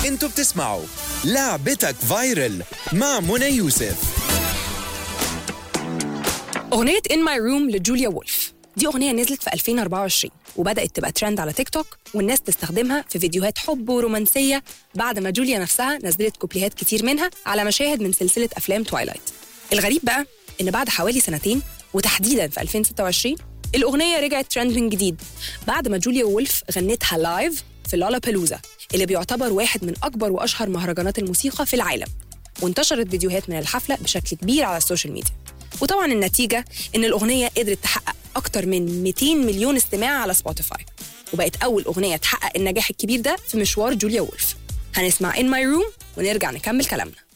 انتوا بتسمعوا لعبتك فايرل مع منى يوسف أغنية In My Room لجوليا وولف دي أغنية نزلت في 2024 وبدأت تبقى ترند على تيك توك والناس تستخدمها في فيديوهات حب ورومانسية بعد ما جوليا نفسها نزلت كوبليهات كتير منها على مشاهد من سلسلة أفلام تويلايت الغريب بقى إن بعد حوالي سنتين وتحديدا في 2026 الأغنية رجعت ترند من جديد بعد ما جوليا وولف غنتها لايف في لالا بالوزا اللي بيعتبر واحد من أكبر وأشهر مهرجانات الموسيقى في العالم وانتشرت فيديوهات من الحفلة بشكل كبير على السوشيال ميديا وطبعا النتيجة إن الأغنية قدرت تحقق أكتر من 200 مليون استماع على سبوتيفاي وبقت أول أغنية تحقق النجاح الكبير ده في مشوار جوليا وولف هنسمع In My Room ونرجع نكمل كلامنا